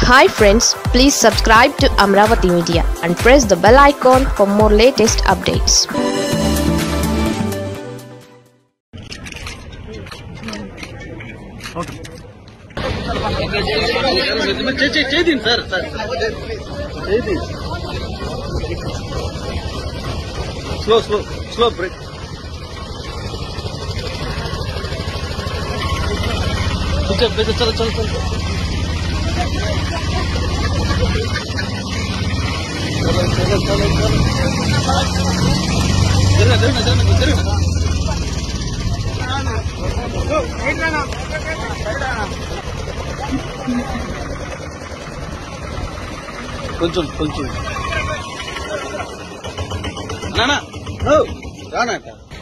hi friends please subscribe to Amaravati media and press the bell icon for more latest updates చేయండి sir sir చేయండి slow slow slow brake కొంచెం పెద్ద చలో చలో చలో చలో చలో చలో చలో జరగ జరగ జరగ జరగ కొంచెం కొంచెం నానా ఓ, రానాట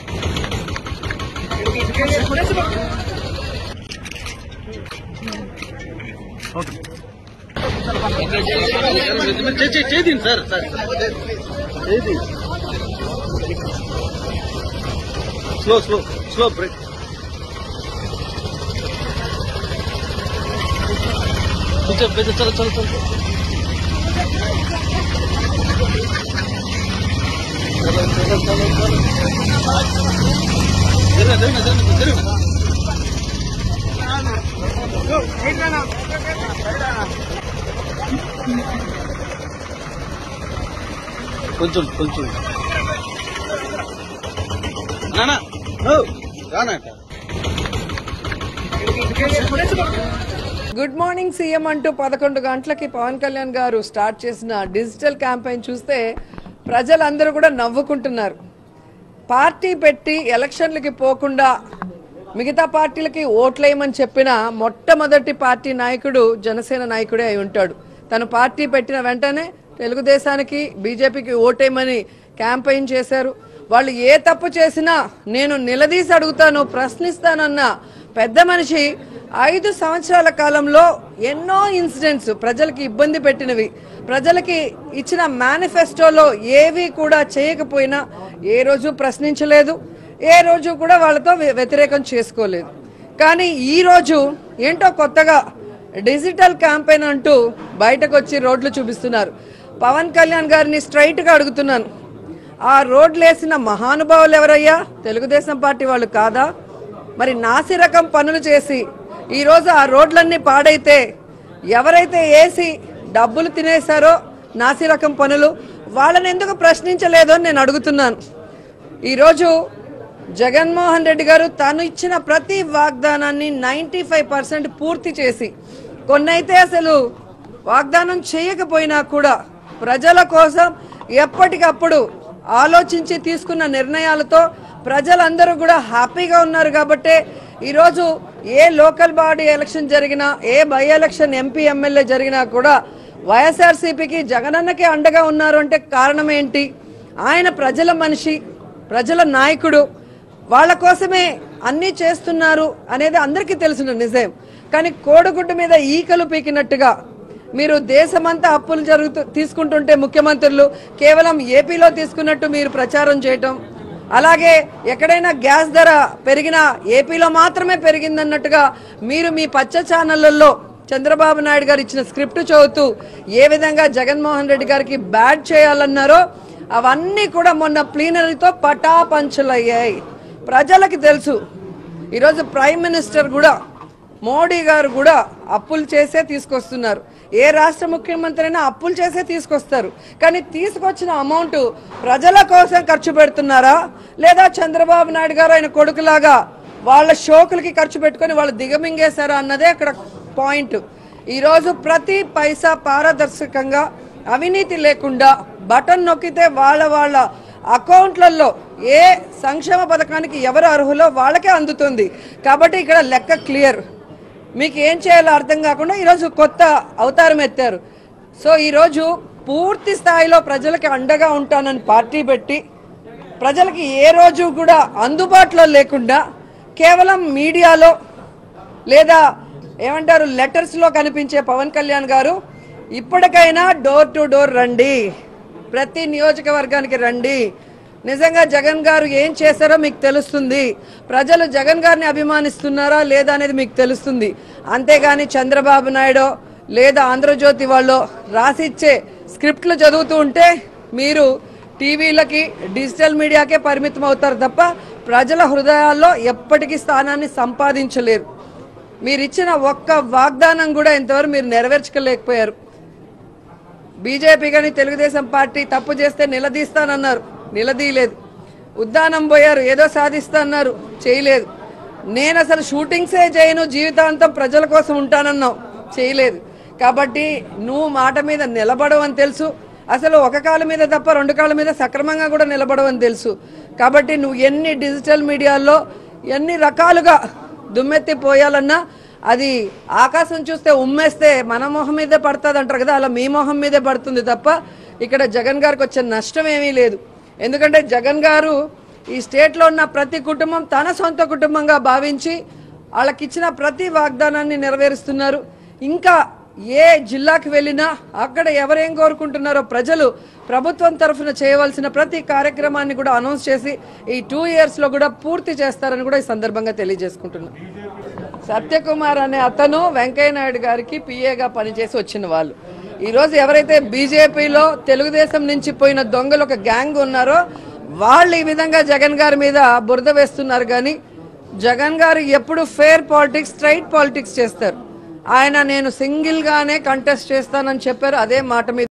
చేయండి సార్ సార్ చేయండి స్లో స్లో స్లో బ్రేక్ కొంచెం పెద్ద చలో చలో చలో చలో చలో చలో చలో జరగ జరగ జరగ జరగ కొంచెం కొంచెం నానా ఓ, రానాట గుడ్ మార్నింగ్ సీఎం అంటూ పదకొండు గంటలకి పవన్ కళ్యాణ్ గారు స్టార్ట్ చేసిన డిజిటల్ క్యాంపెయిన్ చూస్తే ప్రజలందరూ కూడా నవ్వుకుంటున్నారు పార్టీ పెట్టి ఎలక్షన్లకి పోకుండా మిగతా పార్టీలకి ఓట్లేయమని చెప్పిన మొట్టమొదటి పార్టీ నాయకుడు జనసేన నాయకుడే అయి ఉంటాడు తను పార్టీ పెట్టిన వెంటనే తెలుగుదేశానికి బీజేపీకి ఓటేయమని క్యాంపెయిన్ చేశారు వాళ్ళు ఏ తప్పు చేసినా నేను నిలదీసి అడుగుతాను ప్రశ్నిస్తానన్న పెద్ద మనిషి ఐదు సంవత్సరాల కాలంలో ఎన్నో ఇన్సిడెంట్స్ ప్రజలకి ఇబ్బంది పెట్టినవి ప్రజలకి ఇచ్చిన మేనిఫెస్టోలో ఏవి కూడా చేయకపోయినా ఏ రోజు ప్రశ్నించలేదు ఏ రోజు కూడా వాళ్ళతో వ్య- వ్యతిరేకం చేసుకోలేదు కానీ ఈ రోజు ఏంటో కొత్తగా డిజిటల్ క్యాంపెయిన్ అంటూ బయటకు వచ్చి రోడ్లు చూపిస్తున్నారు పవన్ కళ్యాణ్ గారిని స్ట్రైట్ గా అడుగుతున్నాను ఆ రోడ్లు వేసిన మహానుభావులు ఎవరయ్యా తెలుగుదేశం పార్టీ వాళ్ళు కాదా మరి నాసి రకం పనులు చేసి ఈరోజు ఆ రోడ్లన్నీ పాడైతే ఎవరైతే వేసి డబ్బులు తినేశారో నాసి రకం పనులు వాళ్ళని ఎందుకు ప్రశ్నించలేదో అని నేను అడుగుతున్నాను ఈరోజు జగన్మోహన్ రెడ్డి గారు తను ఇచ్చిన ప్రతి వాగ్దానాన్ని నైంటీ ఫైవ్ పర్సెంట్ పూర్తి చేసి కొన్నైతే అసలు వాగ్దానం చేయకపోయినా కూడా ప్రజల కోసం ఎప్పటికప్పుడు ఆలోచించి తీసుకున్న నిర్ణయాలతో ప్రజలందరూ కూడా హ్యాపీగా ఉన్నారు కాబట్టే ఈరోజు ఏ లోకల్ బాడీ ఎలక్షన్ జరిగినా ఏ బై ఎలక్షన్ ఎంపీ ఎమ్మెల్యే జరిగినా కూడా వైఎస్ఆర్సీపీకి జగనన్నకి అండగా ఉన్నారు అంటే కారణం ఏంటి ఆయన ప్రజల మనిషి ప్రజల నాయకుడు వాళ్ళ కోసమే అన్నీ చేస్తున్నారు అనేది అందరికీ తెలిసిన నిజం కానీ కోడిగుడ్డు మీద ఈకలు పీకినట్టుగా మీరు దేశమంతా అప్పులు జరుగుతూ తీసుకుంటుంటే ముఖ్యమంత్రులు కేవలం ఏపీలో తీసుకున్నట్టు మీరు ప్రచారం చేయటం అలాగే ఎక్కడైనా గ్యాస్ ధర పెరిగినా ఏపీలో మాత్రమే పెరిగిందన్నట్టుగా మీరు మీ పచ్చ ఛానళ్లలో చంద్రబాబు నాయుడు గారు ఇచ్చిన స్క్రిప్ట్ చదువుతూ ఏ విధంగా జగన్మోహన్ రెడ్డి గారికి బ్యాడ్ చేయాలన్నారో అవన్నీ కూడా మొన్న ప్లీనరీతో పటాపంచులయ్యాయి ప్రజలకి తెలుసు ఈరోజు ప్రైమ్ మినిస్టర్ కూడా మోడీ గారు కూడా అప్పులు చేసే తీసుకొస్తున్నారు ఏ రాష్ట్ర ముఖ్యమంత్రి అయినా అప్పులు చేసే తీసుకొస్తారు కానీ తీసుకొచ్చిన అమౌంట్ ప్రజల కోసం ఖర్చు పెడుతున్నారా లేదా చంద్రబాబు నాయుడు గారు ఆయన కొడుకులాగా వాళ్ళ షోకులకి ఖర్చు పెట్టుకొని వాళ్ళు దిగమింగేశారా అన్నదే అక్కడ పాయింట్ ఈరోజు ప్రతి పైసా పారదర్శకంగా అవినీతి లేకుండా బటన్ నొక్కితే వాళ్ళ వాళ్ళ అకౌంట్లలో ఏ సంక్షేమ పథకానికి ఎవరు అర్హులో వాళ్ళకే అందుతుంది కాబట్టి ఇక్కడ లెక్క క్లియర్ మీకు ఏం చేయాలో అర్థం కాకుండా ఈరోజు కొత్త అవతారం ఎత్తారు సో ఈరోజు పూర్తి స్థాయిలో ప్రజలకి అండగా ఉంటానని పార్టీ పెట్టి ప్రజలకి ఏ రోజు కూడా అందుబాటులో లేకుండా కేవలం మీడియాలో లేదా ఏమంటారు లెటర్స్లో కనిపించే పవన్ కళ్యాణ్ గారు ఇప్పటికైనా డోర్ టు డోర్ రండి ప్రతి నియోజకవర్గానికి రండి నిజంగా జగన్ గారు ఏం చేశారో మీకు తెలుస్తుంది ప్రజలు జగన్ గారిని అభిమానిస్తున్నారా లేదా అనేది మీకు తెలుస్తుంది అంతేగాని చంద్రబాబు నాయుడు లేదా ఆంధ్రజ్యోతి వాళ్ళు రాసిచ్చే స్క్రిప్ట్లు చదువుతూ ఉంటే మీరు టీవీలకి డిజిటల్ మీడియాకే పరిమితం అవుతారు తప్ప ప్రజల హృదయాల్లో ఎప్పటికీ స్థానాన్ని సంపాదించలేరు మీరు ఇచ్చిన ఒక్క వాగ్దానం కూడా ఇంతవరకు మీరు నెరవేర్చుకోలేకపోయారు బీజేపీ కానీ తెలుగుదేశం పార్టీ తప్పు చేస్తే నిలదీస్తానన్నారు నిలదీయలేదు ఉద్దానం పోయారు ఏదో సాధిస్తాన్నారు చేయలేదు నేను అసలు షూటింగ్సే చేయను జీవితాంతం ప్రజల కోసం ఉంటానన్నావు చేయలేదు కాబట్టి నువ్వు మాట మీద నిలబడవని తెలుసు అసలు ఒక కాళ్ళ మీద తప్ప రెండు కాళ్ళ మీద సక్రమంగా కూడా నిలబడవని తెలుసు కాబట్టి నువ్వు ఎన్ని డిజిటల్ మీడియాల్లో ఎన్ని రకాలుగా దుమ్మెత్తి పోయాలన్నా అది ఆకాశం చూస్తే ఉమ్మేస్తే మన మొహం మీదే పడుతుంది అంటారు కదా అలా మీ మొహం మీదే పడుతుంది తప్ప ఇక్కడ జగన్ గారికి వచ్చే నష్టం ఏమీ లేదు ఎందుకంటే జగన్ గారు ఈ స్టేట్లో ఉన్న ప్రతి కుటుంబం తన సొంత కుటుంబంగా భావించి వాళ్ళకిచ్చిన ప్రతి వాగ్దానాన్ని నెరవేరుస్తున్నారు ఇంకా ఏ జిల్లాకి వెళ్ళినా అక్కడ ఎవరేం కోరుకుంటున్నారో ప్రజలు ప్రభుత్వం తరఫున చేయవలసిన ప్రతి కార్యక్రమాన్ని కూడా అనౌన్స్ చేసి ఈ టూ ఇయర్స్ లో కూడా పూర్తి చేస్తారని కూడా ఈ సందర్భంగా తెలియజేసుకుంటున్నాం సత్యకుమార్ అనే అతను వెంకయ్య నాయుడు గారికి పిఏగా పనిచేసి వచ్చిన వాళ్ళు ఈ రోజు ఎవరైతే బీజేపీలో తెలుగుదేశం నుంచి పోయిన దొంగలు ఒక గ్యాంగ్ ఉన్నారో వాళ్ళు ఈ విధంగా జగన్ గారి మీద బురద వేస్తున్నారు కానీ జగన్ గారు ఎప్పుడు ఫేర్ పాలిటిక్స్ స్ట్రైట్ పాలిటిక్స్ చేస్తారు ఆయన నేను సింగిల్ గానే కంటెస్ట్ చేస్తానని చెప్పారు అదే మాట మీద